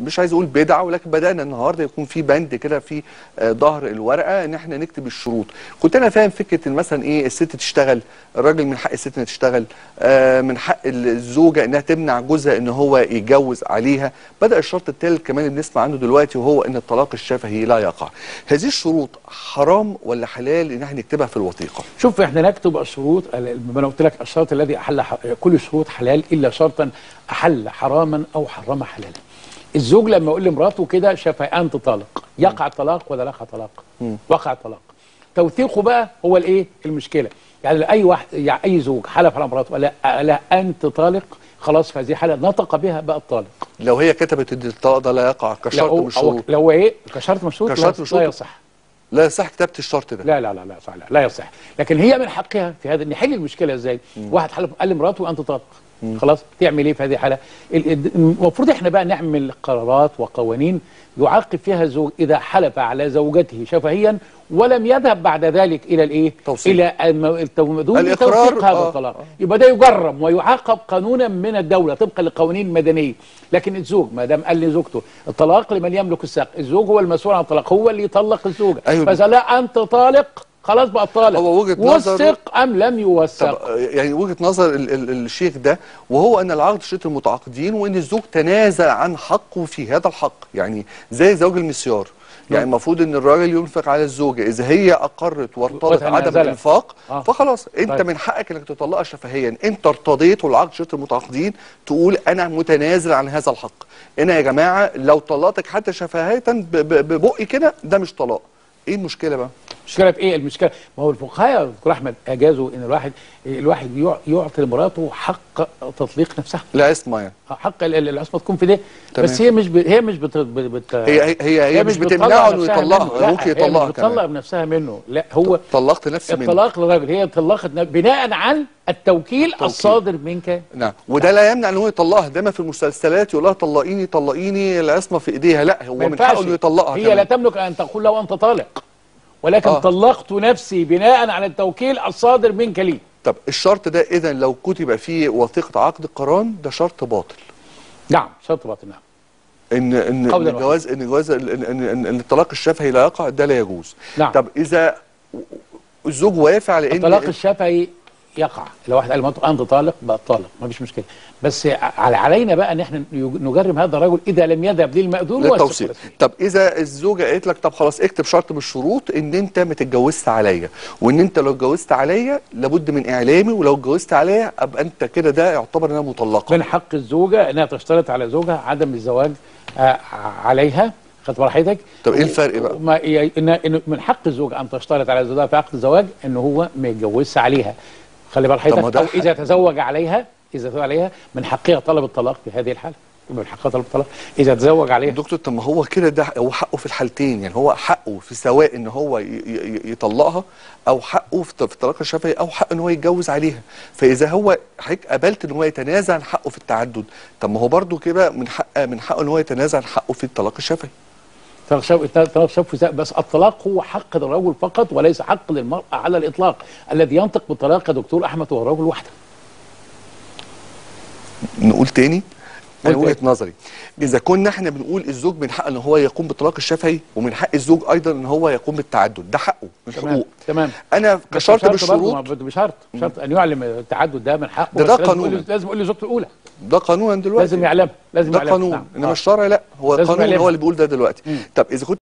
مش عايز اقول بدعه ولكن بدانا النهارده يكون في بند كده في آه، ظهر الورقه ان احنا نكتب الشروط كنت انا فاهم فكره ان مثلا ايه الست تشتغل الراجل من حق الست انها تشتغل آه، من حق الزوجه انها تمنع جوزها ان هو يتجوز عليها بدا الشرط الثالث كمان اللي بنسمع عنه دلوقتي وهو ان الطلاق الشفهي لا يقع هذه الشروط حرام ولا حلال ان احنا نكتبها في الوثيقه شوف احنا نكتب الشروط ما انا قلت لك الشرط الذي احل ح- كل الشروط حلال الا شرطا احل حراما او حرم حلالا الزوج لما يقول لمراته كده شفا انت طالق يقع طلاق ولا لا يقع طلاق وقع طلاق توثيقه بقى هو الايه المشكله يعني اي واحد يعني اي زوج حلف على مراته ولا لا انت طالق خلاص في هذه الحاله نطق بها بقى الطالق لو هي كتبت ان الطلاق ده لا يقع كشرط لو من هو الشروط لو هو ايه كشرط من الشروط كشرط لا- من الشروط. لا يصح لا يصح كتابه الشرط ده لا لا لا لا صح لا, لا يصح لكن هي من حقها في هذا نحل المشكله ازاي واحد حلف قال لمراته انت طالق خلاص تعمل ايه في هذه الحاله ال- ال- المفروض احنا بقى نعمل قرارات وقوانين يعاقب فيها الزوج اذا حلف على زوجته شفهيا ولم يذهب بعد ذلك الى الايه توثيق. الى الم- التو- دون الإقرار، توثيق هذا آه، الطلاق يبقى ده يجرم ويعاقب قانونا من الدوله طبقا للقوانين المدنيه لكن الزوج ما دام قال لزوجته الطلاق لمن يملك الساق الزوج هو المسؤول عن الطلاق هو اللي يطلق الزوجه أيوة. فاذا لا انت طالق خلاص بقى طالق هو وجهة نظره- وثق ام لم طب يوثق آه، يعني وجهه نظر ال ال الشيخ ده وهو ان العقد شريط المتعاقدين وان الزوج تنازل عن حقه في هذا الحق يعني زي زوج المسيار يعني نعم. المفروض ان الراجل ينفق على الزوجه اذا هي اقرت وارتضت عدم وتنازلت. الانفاق آه. فخلاص انت طيب. من حقك انك تطلقها شفهيا انت ارتضيت والعقد شريط المتعاقدين تقول انا متنازل عن هذا الحق انا يا جماعه لو طلقتك حتى شفهيه ب- ب- ببقي كده ده مش طلاق ايه المشكله بقى المشكله في ايه المشكله ما هو الفقهاء يا دكتور احمد اجازوا ان الواحد الواحد يع- يعطي لمراته حق تطليق نفسها لا اسمع يعني حق ال- ال- العصمه تكون في ده تمام. بس هي مش ب... هي مش بت... بت... بت... هي هي هي, هي مش بتطلع بتمنعه انه نفسها يطلقها منه. لا، ممكن هي يطلقها مش بتطلق كمان بنفسها منه لا هو طلقت نفسي منه الطلاق للراجل هي طلقت ن- بناء عن التوكيل الصادر منك نعم وده لا يمنع ان هو يطلقها دايما في المسلسلات يقول لها طلقيني طلقيني العصمه في ايديها لا هو ما من ينفعش. حقه انه يطلقها هي كمان. لا تملك ان تقول له انت طالق ولكن آه. طلقت نفسي بناء على التوكيل الصادر منك لي طب الشرط ده اذا لو كتب فيه وثيقه عقد القران ده شرط باطل نعم شرط باطل نعم ان ان قولاً ان الجواز ان الجواز ان, إن, إن, ان الطلاق الشفهي لا يقع ده لا يجوز نعم. طب اذا الزوج وافق على ان الطلاق الشفهي يقع لو واحد قال لمراته انت طالق بقى طالق ما فيش مشكله بس على علينا بقى ان احنا يج- نجرم هذا الرجل اذا لم يذهب للمأذون للتوثيق والسفر طب اذا الزوجه قالت لك طب خلاص اكتب شرط من الشروط ان انت ما تتجوزش عليا وان انت لو اتجوزت عليا لابد من اعلامي ولو اتجوزت عليا ابقى انت كده ده يعتبر انها مطلقه من حق الزوجه انها تشترط على زوجها عدم الزواج آه، عليها خدت بال حضرتك طب إيه الفرق بقى؟ ما ي- إن إن من حق الزوج ان تشترط على زوجها في عقد الزواج ان هو ما يتجوزش عليها خلي بال طب ما حضرتك ده او حق- اذا تزوج عليها اذا تزوج عليها من حقها طلب الطلاق في هذه الحاله يبقى من حقها طلب الطلاق اذا تزوج عليها دكتور طب ما هو كده ده هو حقه في الحالتين يعني هو حقه في سواء ان هو ي- ي- يطلقها او حقه في في الطلاق الشفهي او حقه ان هو يتجوز عليها فاذا هو حضرتك قبلت ان هو يتنازل عن حقه في التعدد طب ما هو برضه كده من حق من حقه ان هو يتنازل عن حقه في الطلاق الشفهي طلاق شوف طلاق شوف بس الطلاق هو حق للرجل فقط وليس حق للمرأة على الإطلاق الذي ينطق بالطلاق يا دكتور أحمد هو الرجل وحده نقول تاني انا قول وجهه تاني. نظري اذا كنا احنا بنقول الزوج من حقه ان هو يقوم بالطلاق الشفهي ومن حق الزوج ايضا ان هو يقوم بالتعدد ده حقه من تمام حقوق تمام انا بس كشرط برضه، بالشروط ما- بشرط شرط أن يعلم التعدد ده من حقه ده- بس ده لازم يقول قانونا. لي- لازم يقول لي زوجته الأولى ده قانونا دلوقتي لازم يعلمها لازم ده يعلمها قانون نعم. انما آه. الشرع لا هو لازم القانون يعلمها. هو اللي بيقول ده دلوقتي مم. طب اذا كنت